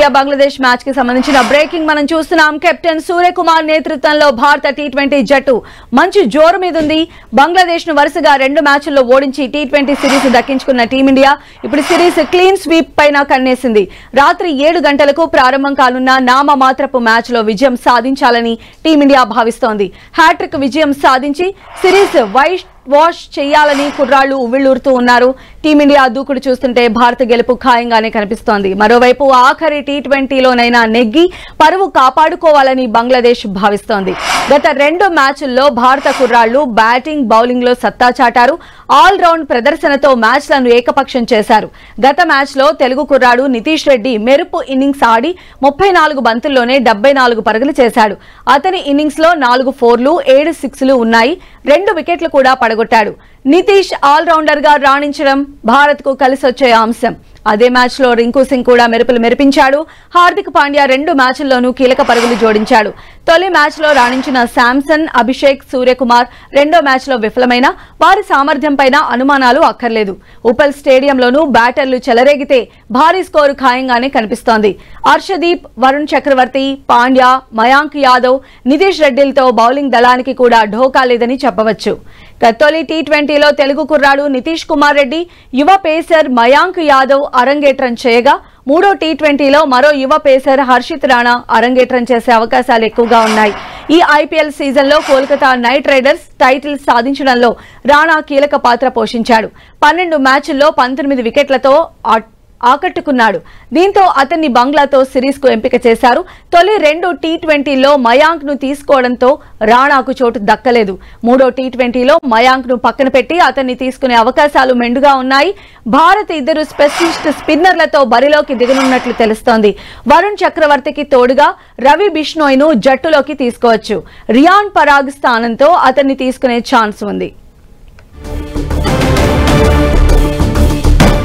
team India Bangladesh match కి సంబంధించిన breaking మనం చూస్తున్నాం కెప్టెన్ సూర్యకుమార్ నేతృత్వంలో భారత టీ ట్వంటీ జట్టు మంచి జోరు మీద ఉంది బంగ్లాదేశ్ ను వరుసగా రెండు మ్యాచ్ల్లో ఓడించి టీ ట్వంటీ సిరీస్ దక్కించుకున్న టీమిండియా ఇప్పుడు సిరీస్ క్లీన్ స్వీప్ పైన కన్నేసింది రాత్రి ఏడు గంటలకు ప్రారంభం కానున్న నామ మాత్రపు మ్యాచ్ లో విజయం సాధించాలని టీమిండియా భావిస్తోంది హ్యాట్రిక్ విజయం సాధించి సిరీస్ వైట్ వాష్ చేయాలని కుర్రాళ్లు ఉవ్విళ్లూరుతూ ఉన్నారు టీమిండియా దూకుడు చూస్తుంటే భారత గెలుపు ఖాయంగానే కనిపిస్తోంది మరోవైపు ఆఖరి టీ ట్వంటీలోనైనా నెగ్గి పరువు కాపాడుకోవాలని బంగ్లాదేశ్ భావిస్తోంది గత రెండు మ్యాచ్ల్లో భారత కుర్రాళ్లు బ్యాటింగ్ బౌలింగ్ లో సత్తా చాటారు ఆల్ రౌండ్ ప్రదర్శనతో మ్యాచ్లను ఏకపక్షం చేశారు గత మ్యాచ్ లో తెలుగు కుర్రాడు నితీష్ రెడ్డి మెరుపు ఇన్నింగ్స్ ఆడి ముప్పై నాలుగు బంతుల్లోనే డెబ్బై నాలుగు పరుగులు చేశాడు అతని ఇన్నింగ్స్ లో నాలుగు ఫోర్లు ఏడు సిక్స్లు ఉన్నాయి రెండు వికెట్లు కూడా పడగొట్టాడు నితీష్ ఆల్ రౌండర్ గా రాణించడం భారత్ కు కలిసొచ్చే అంశం అదే మ్యాచ్ లో రింకు సింగ్ కూడా మెరుపులు మెరిపించాడు హార్దిక్ పాండ్యా రెండు మ్యాచ్ల్లోనూ కీలక పరుగులు జోడించాడు తొలి మ్యాచ్ లో రాణించిన శాంసన్ అభిషేక్ సూర్యకుమార్ రెండో మ్యాచ్ లో విఫలమైన వారి సామర్థ్యంపైన అనుమానాలు అక్కర్లేదు ఉప్పల్ స్టేడియంలోనూ బ్యాటర్లు చెలరేగితే భారీ స్కోరు ఖాయంగానే కనిపిస్తోంది హర్షదీప్ వరుణ్ చక్రవర్తి పాండ్యా మయాంక్ యాదవ్ నితీష్ రెడ్డిలతో బౌలింగ్ దళానికి కూడా ఢోకా లేదని చెప్పవచ్చు ఇక తొలి టీ ట్వంటీలో తెలుగు కుర్రాడు నితీష్ కుమార్ రెడ్డి యువ పేసర్ మయాంక్ యాదవ్ అరంగేట్రం చేయగా మూడో టీ ట్వంటీలో మరో యువ పేసర్ హర్షిత్ రాణా అరంగేట్రం చేసే అవకాశాలు ఎక్కువగా ఉన్నాయి ఈ ఐపీఎల్ సీజన్లో కోల్కతా నైట్ రైడర్స్ టైటిల్ సాధించడంలో రాణా కీలక పాత్ర పోషించాడు పన్నెండు మ్యాచ్ల్లో పంతొమ్మిది వికెట్లతో ఆ- ఆకట్టుకున్నాడు దీంతో అతన్ని బంగ్లాతో సిరీస్ కు ఎంపిక చేశారు తొలి రెండు టీ ట్వంటీలో మయాంక్ ను తీసుకోవడంతో రాణాకు చోటు దక్కలేదు మూడో టీ ట్వంటీలో మయాంక్ ను పక్కన పెట్టి అతన్ని తీసుకునే అవకాశాలు మెండుగా ఉన్నాయి భారత్ ఇద్దరు స్పెషలిస్ట్ స్పిన్నర్లతో బరిలోకి దిగనున్నట్లు తెలుస్తోంది వరుణ్ చక్రవర్తికి తోడుగా రవి బిష్నోయ్ ను జట్టులోకి తీసుకోవచ్చు రియాన్ పరాగ్ స్థానంతో అతన్ని తీసుకునే ఛాన్స్ ఉంది